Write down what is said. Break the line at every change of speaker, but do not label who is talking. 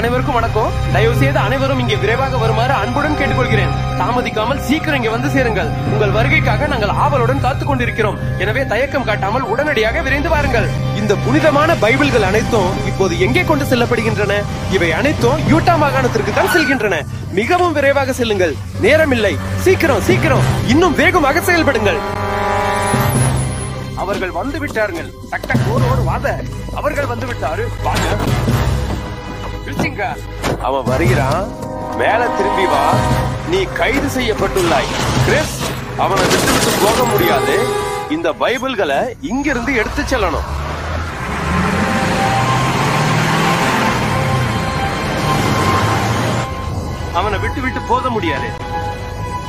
அனைவருக்கும் வணக்கம் தயவு செய்து அனைவரும் இங்கே விரைவாக வருமாறு அன்புடன் கேட்டுக்கொள்கிறேன் தாமதிக்காமல் சீக்கிரம் இங்கே வந்து சேருங்கள் உங்கள் வருகைக்காக நாங்கள் ஆவலுடன் காத்துக் கொண்டிருக்கிறோம் எனவே தயக்கம் காட்டாமல் உடனடியாக விரைந்து வாருங்கள் இந்த புனிதமான பைபிள்கள் அனைத்தும் இப்போது எங்கே கொண்டு செல்லப்படுகின்றன இவை அனைத்தும் யூட்டா மாகாணத்திற்கு தான் செல்கின்றன மிகவும் விரைவாக செல்லுங்கள் நேரமில்லை சீக்கிரம் சீக்கிரம் இன்னும் வேகமாக செயல்படுங்கள் அவர்கள் வந்து விட்டார்கள் டக் டக் ஓடு ஓடு வாத அவர்கள் வந்து விட்டாரு வாங்க பிடிச்சிங்க. அவன் வருகிறான் மேல திரும்பி வா நீ கைது செய்யப்பட்டுள்ளாய் கிறிஸ் அவனை விட்டு விட்டு போக முடியாது இந்த பைபிள்களை இங்கிருந்து எடுத்து செல்லணும் அவனை விட்டு விட்டு போக முடியாது